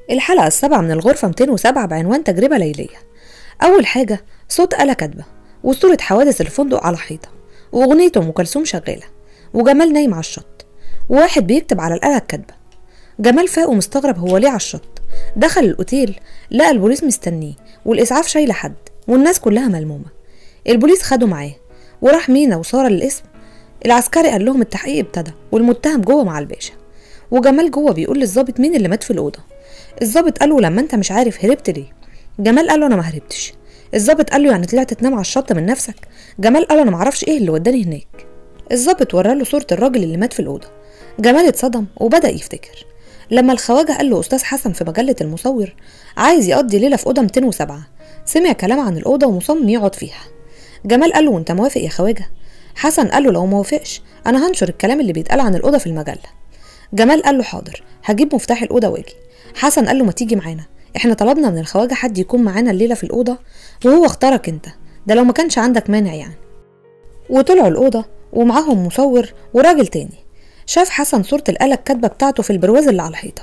الحلقة السابعة من الغرفة 207 بعنوان تجربة ليلية أول حاجة صوت آلة كاتبة وصورة حوادث الفندق على حيطة وأغنية أم كلثوم شغالة وجمال نايم على الشط وواحد بيكتب على الآلة الكاتبة جمال فاق ومستغرب هو ليه على الشط دخل الأوتيل لقى البوليس مستنيه والإسعاف شايلة حد والناس كلها ملمومة البوليس خده معاه وراح مينا وسارة للقسم العسكري قال لهم التحقيق ابتدى والمتهم جوه مع الباشا وجمال جوه بيقول للظابط مين اللي مات في الأوضة الظابط قال له لما انت مش عارف هربت ليه جمال قال له انا ما هربتش الظابط قال له يعني طلعت تنام على الشط من نفسك جمال قال له انا ما اعرفش ايه اللي وداني هناك الظابط وراله صورة الراجل اللي مات في الأوضة جمال اتصدم وبدأ يفتكر لما الخواجة قال له أستاذ حسن في مجلة المصور عايز يقضي ليلة في أوضة 207 سمع كلام عن الأوضة ومصمم يقعد فيها جمال قال له وأنت موافق يا خواجة حسن قال له لو موافقش أنا هنشر الكلام اللي بيتقال عن الأوضة في المجلة جمال قال له حاضر هجيب مفتاح الأوضة واجي حسن قال له ما تيجي معانا احنا طلبنا من الخواجة حد يكون معانا الليلة في الأوضة وهو اختارك انت ده لو ما كانش عندك مانع يعني وطلعوا الأوضة ومعاهم مصور وراجل تاني شاف حسن صورة الآلة الكاتبة بتاعته في البرواز اللي على الحيطة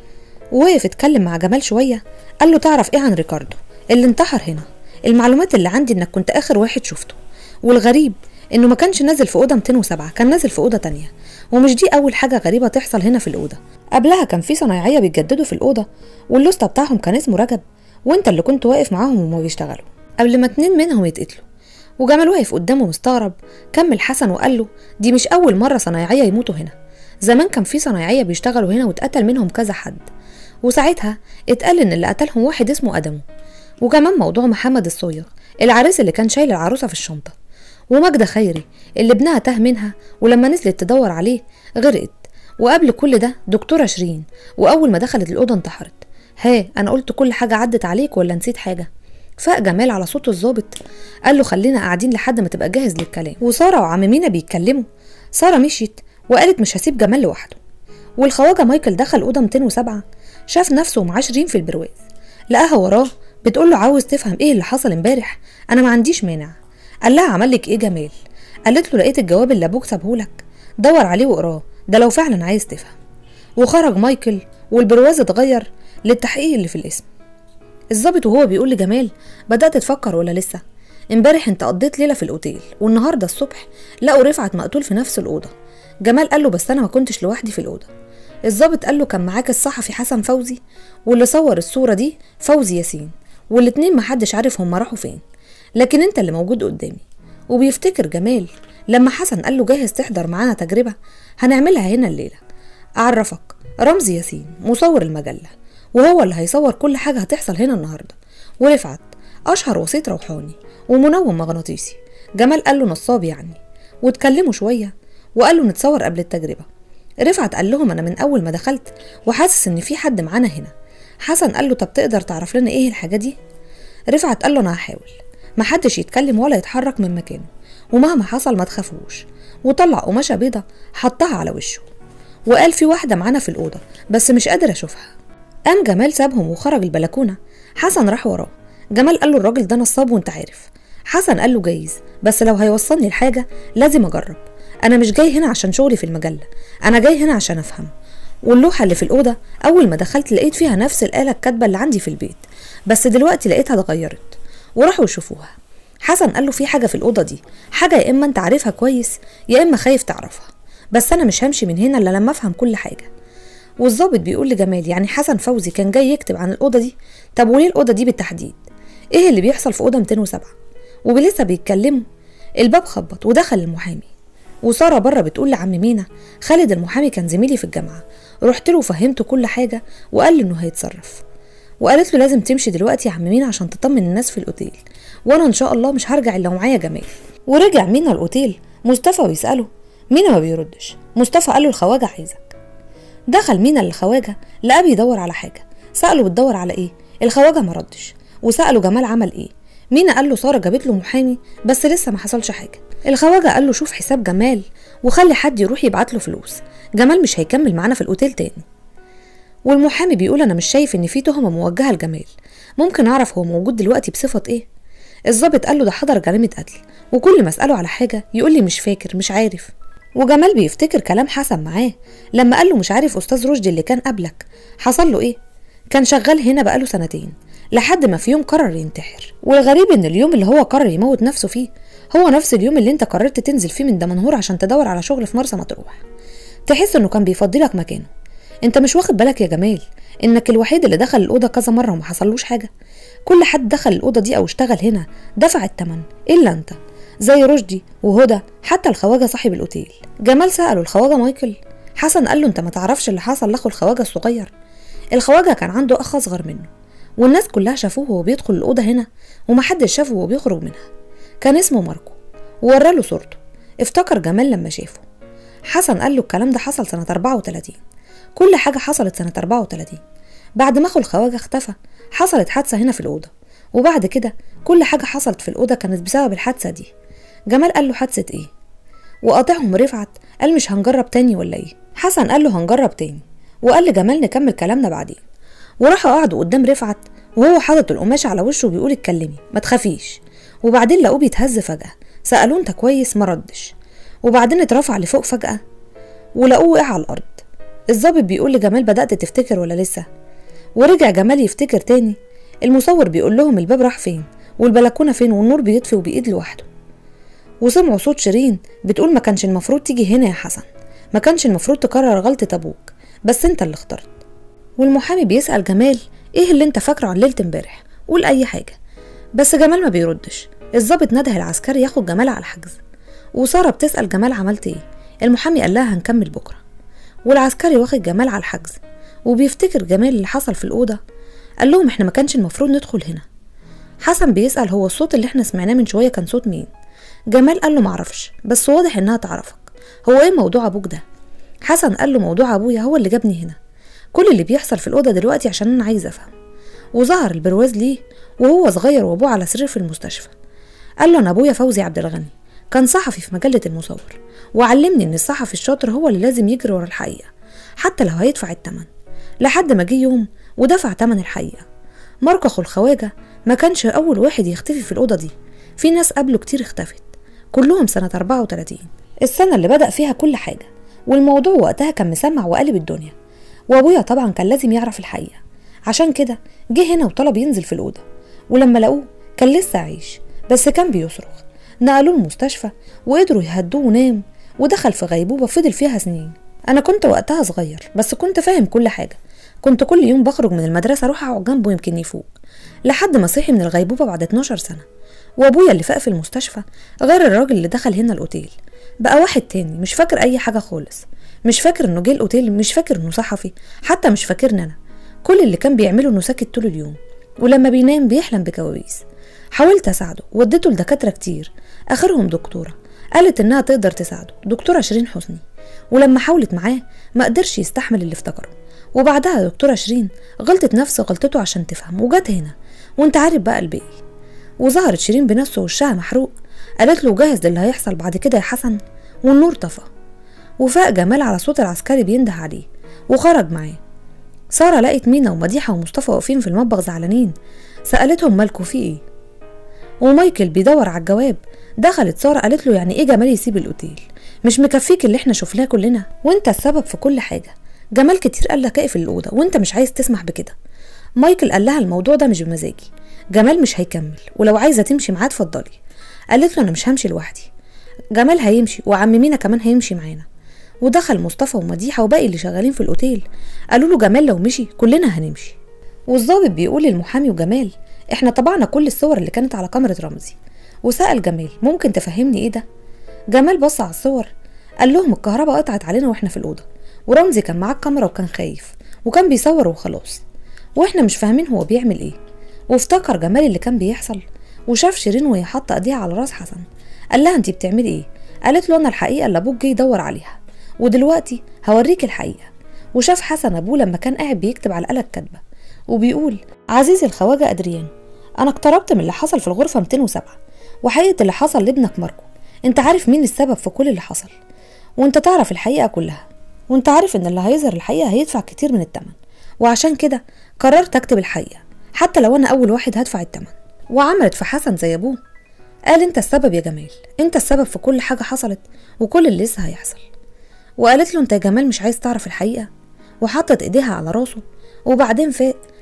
ووقف اتكلم مع جمال شوية قال له تعرف ايه عن ريكاردو اللي انتحر هنا المعلومات اللي عندي انك كنت اخر واحد شفته والغريب انه ما كانش نازل في اوضه 207 كان نازل في اوضه تانية ومش دي اول حاجه غريبه تحصل هنا في الاوضه قبلها كان في صنايعيه بيتجددوا في الاوضه واللوسته بتاعهم كان اسمه رجب وانت اللي كنت واقف معاهم وهما بيشتغلوا قبل ما اتنين منهم يتقتلوا وجمال واقف قدامه مستغرب كمل حسن وقال له دي مش اول مره صنايعيه يموتوا هنا زمان كان في صنايعيه بيشتغلوا هنا واتقتل منهم كذا حد وساعتها اتقال ان اللي قتلهم واحد اسمه ادمو وكمان موضوع محمد الصويغ العريس اللي كان شايل العروسه في الشنطه وماجدة خيري اللي ابنها تاه منها ولما نزلت تدور عليه غرقت وقبل كل ده دكتورة شيرين وأول ما دخلت الأوضة انتحرت ها أنا قلت كل حاجة عدت عليك ولا نسيت حاجة فاق جمال على صوت الظابط قال له خلينا قاعدين لحد ما تبقى جاهز للكلام وسارة وعم مينا بيتكلموا سارة مشيت وقالت مش هسيب جمال لوحده والخواجة مايكل دخل أوضة 207 شاف نفسه ومعاه شيرين في البرواز لقاها وراه بتقول له عاوز تفهم ايه اللي حصل امبارح انا ما عنديش مانع قال لها عمل لك ايه جمال قالت له لقيت الجواب اللي ابوك سابهولك دور عليه واقراه ده لو فعلا عايز تفهم وخرج مايكل والبرواز اتغير للتحقيق اللي في الاسم الظابط وهو بيقول لجمال بدأت تفكر ولا لسه امبارح انت قضيت ليلة في الأوتيل والنهاردة الصبح لقوا رفعت مقتول في نفس الأوضة جمال قال له بس أنا ما كنتش لوحدي في الأوضة الظابط قال له كان معاك الصحفي حسن فوزي واللي صور الصورة دي فوزي ياسين والاتنين محدش عارف هما راحوا فين لكن انت اللي موجود قدامي وبيفتكر جمال لما حسن قال له جاهز تحضر معانا تجربة هنعملها هنا الليلة أعرفك رمزي ياسين مصور المجلة وهو اللي هيصور كل حاجة هتحصل هنا النهاردة ورفعت أشهر وسيط روحاني ومنوم مغناطيسي جمال قال له نصاب يعني واتكلموا شوية وقال له نتصور قبل التجربة رفعت قال لهم أنا من أول ما دخلت وحاسس إن في حد معانا هنا حسن قال له طب تقدر تعرف لنا إيه الحاجة دي رفعت قال له أنا هحاول محدش يتكلم ولا يتحرك من مكانه ومهما حصل ما تخافوش وطلع قماشة بيضة حطها على وشه وقال في واحدة معانا في الأوضة بس مش قادر أشوفها قام جمال سابهم وخرج البلكونة حسن راح وراه جمال قال له الراجل ده نصاب وانت عارف حسن قال له جايز بس لو هيوصلني لحاجة لازم أجرب أنا مش جاي هنا عشان شغلي في المجلة أنا جاي هنا عشان أفهم واللوحة اللي في الأوضة أول ما دخلت لقيت فيها نفس الآلة الكاتبة اللي عندي في البيت بس دلوقتي لقيتها اتغيرت وراحوا يشوفوها حسن قال له في حاجة في الأوضة دي حاجة يا إما أنت عارفها كويس يا إما خايف تعرفها بس أنا مش همشي من هنا إلا لما أفهم كل حاجة والظابط بيقول لجمال يعني حسن فوزي كان جاي يكتب عن الأوضة دي طب وليه الأوضة دي بالتحديد إيه اللي بيحصل في أوضة 207 ولسه بيتكلموا الباب خبط ودخل المحامي وسارة بره بتقول لعم مينا خالد المحامي كان زميلي في الجامعة رحت له وفهمته كل حاجة وقال لي إنه هيتصرف وقالت له لازم تمشي دلوقتي يا عم مينا عشان تطمن الناس في الأوتيل وانا ان شاء الله مش هرجع الا ومعايا جمال ورجع مينا الاوتيل مصطفى ويساله مينا ما بيردش مصطفى قال له الخواجه عايزك دخل مينا للخواجه لقاه بيدور على حاجه ساله بتدور على ايه الخواجه ما ردش وساله جمال عمل ايه مينا قال له ساره جابت له محامي بس لسه ما حصلش حاجه الخواجه قال له شوف حساب جمال وخلي حد يروح يبعت له فلوس جمال مش هيكمل معانا في الاوتيل تاني والمحامي بيقول انا مش شايف ان في تهمه موجهه لجمال ممكن اعرف هو موجود دلوقتي بصفه ايه الظابط قال له ده حضر جريمة قتل وكل ما اسأله على حاجة يقول لي مش فاكر مش عارف وجمال بيفتكر كلام حسن معاه لما قال له مش عارف أستاذ رشدي اللي كان قبلك حصل له إيه كان شغال هنا بقاله سنتين لحد ما في يوم قرر ينتحر والغريب ان اليوم اللي هو قرر يموت نفسه فيه هو نفس اليوم اللي انت قررت تنزل فيه من دمنهور عشان تدور على شغل في مرسى مطروح تحس انه كان بيفضلك مكانه انت مش واخد بالك يا جمال انك الوحيد اللي دخل الاوضه كذا مره وما حصلوش حاجه كل حد دخل الاوضه دي او اشتغل هنا دفع التمن الا انت زي رشدي وهدى حتى الخواجه صاحب الاوتيل جمال ساله الخواجه مايكل حسن قال له انت ما تعرفش اللي حصل لاخو الخواجه الصغير الخواجه كان عنده اخ اصغر منه والناس كلها شافوه وهو بيدخل الاوضه هنا ومحدش شافه وهو بيخرج منها كان اسمه ماركو ووراله صورته افتكر جمال لما شافه حسن قال له الكلام ده حصل سنة 34 كل حاجة حصلت سنة 34 بعد ما اخو الخواجة اختفى حصلت حادثة هنا في الأوضة وبعد كده كل حاجة حصلت في الأوضة كانت بسبب الحادثة دي جمال قال له حادثة ايه وقاطعهم رفعت قال مش هنجرب تاني ولا ايه حسن قال له هنجرب تاني وقال لجمال نكمل كلامنا بعدين وراحوا قعدوا قدام رفعت وهو حاطط القماش على وشه وبيقول اتكلمي ما تخافيش وبعدين لقوه بيتهز فجأة سألوه انت كويس ما ردش وبعدين اترفع لفوق فجأة ولقوه وقع على الأرض الظابط بيقول لجمال بدأت تفتكر ولا لسه ورجع جمال يفتكر تاني المصور بيقول لهم الباب راح فين والبلكونة فين والنور بيطفي وبيقيد لوحده وسمعوا صوت شيرين بتقول ما كانش المفروض تيجي هنا يا حسن ما كانش المفروض تكرر غلطة أبوك بس انت اللي اخترت والمحامي بيسأل جمال ايه اللي انت فاكره عن ليلة امبارح قول أي حاجة بس جمال ما بيردش الظابط نده العسكري ياخد جمال على الحجز وسارة بتسأل جمال عملت ايه المحامي قال لها هنكمل بكرة والعسكري واخد جمال على الحجز وبيفتكر جمال اللي حصل في الأوضة قال لهم احنا ما كانش المفروض ندخل هنا حسن بيسأل هو الصوت اللي احنا سمعناه من شوية كان صوت مين جمال قال له معرفش بس واضح انها تعرفك هو ايه موضوع ابوك ده حسن قال له موضوع ابويا هو اللي جابني هنا كل اللي بيحصل في الأوضة دلوقتي عشان أنا عايز أفهم وظهر البرواز ليه وهو صغير وأبوه على سرير في المستشفى قال له أنا أبويا فوزي عبد الغني كان صحفي في مجلة المصور وعلمني إن الصحفي الشاطر هو اللي لازم يجري ورا الحقيقة حتى لو هيدفع التمن لحد ما جه يوم ودفع تمن الحقيقة ماركو أخو الخواجة ما كانش أول واحد يختفي في الأوضة دي في ناس قبله كتير اختفت كلهم سنة 34 السنة اللي بدأ فيها كل حاجة والموضوع وقتها كان مسمع وقلب الدنيا وأبويا طبعا كان لازم يعرف الحقيقة عشان كده جه هنا وطلب ينزل في الأوضة ولما لقوه كان لسه عايش بس كان بيصرخ نقلوه المستشفى وقدروا يهدوه ونام ودخل في غيبوبة فضل فيها سنين أنا كنت وقتها صغير بس كنت فاهم كل حاجة كنت كل يوم بخرج من المدرسة أروح أقعد جنبه يمكن يفوق لحد ما صحي من الغيبوبة بعد 12 سنة وأبويا اللي فاق في المستشفى غير الراجل اللي دخل هنا الأوتيل بقى واحد تاني مش فاكر أي حاجة خالص مش فاكر إنه جه الأوتيل مش فاكر إنه صحفي حتى مش فاكرني أنا كل اللي كان بيعمله إنه ساكت طول اليوم ولما بينام بيحلم بكوابيس حاولت أساعده وديته لدكاترة كتير آخرهم دكتورة قالت إنها تقدر تساعده دكتورة شيرين حسني ولما حاولت معاه ما قدرش يستحمل اللي افتكره وبعدها دكتورة شيرين غلطت نفس غلطته عشان تفهم وجت هنا وانت عارف بقى الباقي وظهرت شيرين بنفسه وشها محروق قالت له جاهز للي هيحصل بعد كده يا حسن والنور طفى وفاق جمال على صوت العسكري بينده عليه وخرج معاه سارة لقت مينا ومديحة ومصطفى واقفين في المطبخ زعلانين سألتهم مالكوا في ايه ومايكل بيدور على الجواب دخلت سارة قالت له يعني ايه جمال يسيب الاوتيل مش مكفيك اللي احنا شفناه كلنا وانت السبب في كل حاجة جمال كتير قال لك اقفل الأوضة وانت مش عايز تسمح بكده مايكل قال لها الموضوع ده مش بمزاجي جمال مش هيكمل ولو عايزة تمشي معاه اتفضلي قالت له انا مش همشي لوحدي جمال هيمشي وعم مينا كمان هيمشي معانا ودخل مصطفى ومديحة وباقي اللي شغالين في الأوتيل قالوا له جمال لو مشي كلنا هنمشي والظابط بيقول للمحامي وجمال احنا طبعنا كل الصور اللي كانت على كاميرا رمزي وسأل جمال ممكن تفهمني ايه ده جمال بص على الصور قال لهم الكهرباء قطعت علينا واحنا في الأوضة ورمزي كان معاه الكاميرا وكان خايف وكان بيصور وخلاص واحنا مش فاهمين هو بيعمل ايه وافتكر جمال اللي كان بيحصل وشاف شيرين وهي حاطه ايديها على راس حسن قال لها انتي بتعملي ايه قالت له انا الحقيقه اللي ابوك جه يدور عليها ودلوقتي هوريك الحقيقه وشاف حسن ابوه لما كان قاعد بيكتب على الآلة الكاتبه وبيقول عزيزي الخواجه ادريان انا اقتربت من اللي حصل في الغرفه 207 وحقيقه اللي حصل لابنك ماركو انت عارف مين السبب في كل اللي حصل وانت تعرف الحقيقه كلها وانت عارف ان اللي هيظهر الحقيقه هيدفع كتير من التمن وعشان كده قررت اكتب الحقيقه حتى لو انا اول واحد هدفع التمن وعملت في حسن زي ابوه قال انت السبب يا جمال انت السبب في كل حاجه حصلت وكل اللي لسه هيحصل وقالت له انت يا جمال مش عايز تعرف الحقيقه وحطت ايديها على راسه وبعدين فاق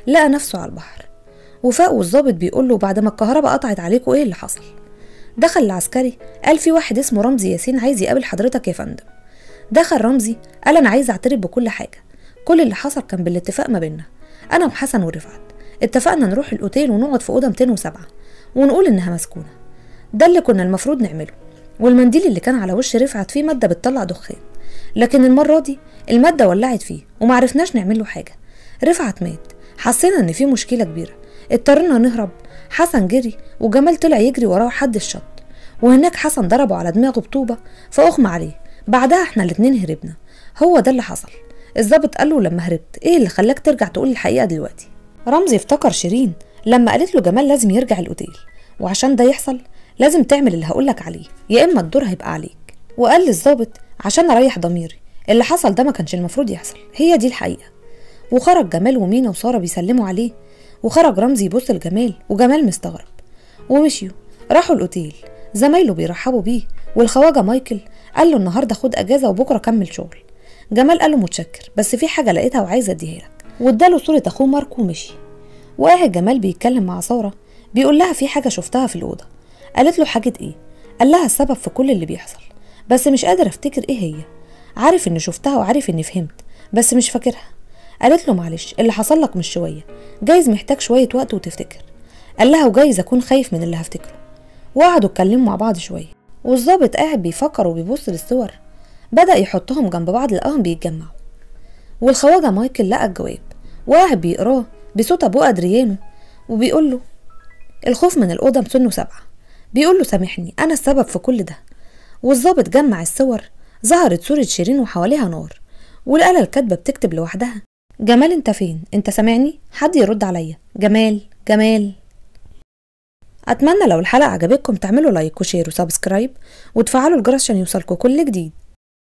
لقى نفسه على البحر وفاق والظابط بيقول له بعد ما الكهرباء قطعت عليكوا ايه اللي حصل دخل العسكري قال في واحد اسمه رمزي ياسين عايز يقابل حضرتك يا فندم دخل رمزي قال انا عايز اعترف بكل حاجه كل اللي حصل كان بالاتفاق ما بينا انا وحسن ورفعت اتفقنا نروح الاوتيل ونقعد في اوضه 207 ونقول انها مسكونه ده اللي كنا المفروض نعمله والمنديل اللي كان على وش رفعت فيه ماده بتطلع دخان لكن المره دي الماده ولعت فيه ومعرفناش نعمل له حاجه رفعت مات حسينا ان في مشكله كبيره اضطرينا نهرب حسن جري وجمال طلع يجري وراه حد الشط وهناك حسن ضربه على دماغه بطوبه فاغمى عليه بعدها احنا الاتنين هربنا هو ده اللي حصل الظابط قال له لما هربت ايه اللي خلاك ترجع تقول الحقيقه دلوقتي رمزي افتكر شيرين لما قالت له جمال لازم يرجع الاوتيل وعشان ده يحصل لازم تعمل اللي هقولك عليه يا اما الدور هيبقى عليك وقال للظابط عشان اريح ضميري اللي حصل ده ما كانش المفروض يحصل هي دي الحقيقه وخرج جمال ومينا وساره بيسلموا عليه وخرج رمزي يبص لجمال وجمال مستغرب ومشيوا راحوا الاوتيل زمايله بيرحبوا بيه والخواجه مايكل قال له النهارده خد اجازه وبكره كمل شغل جمال قال له متشكر بس في حاجه لقيتها وعايزه اديها لك واداله صوره اخوه ماركو ومشي وقاعد جمال بيتكلم مع ساره بيقول لها في حاجه شفتها في الاوضه قالت له حاجه ايه قال لها السبب في كل اللي بيحصل بس مش قادر افتكر ايه هي عارف اني شفتها وعارف اني فهمت بس مش فاكرها قالت له معلش اللي حصل لك مش شويه جايز محتاج شويه وقت وتفتكر قال لها وجايز اكون خايف من اللي هفتكره وقعدوا اتكلموا مع بعض شويه والظابط قاعد بيفكر وبيبص للصور بدأ يحطهم جنب بعض لقاهم بيتجمعوا والخواجة مايكل لقى الجواب وقاعد بيقراه بصوت أبوه أدريانو وبيقول له الخوف من الأوضة مسنه سبعة بيقول له سامحني أنا السبب في كل ده والظابط جمع الصور ظهرت صورة شيرين وحواليها نار والآلة الكاتبة بتكتب لوحدها جمال انت فين انت سامعني حد يرد عليا جمال جمال اتمنى لو الحلقه عجبتكم تعملوا لايك وشير وسبسكرايب وتفعلوا الجرس عشان يوصلكوا كل جديد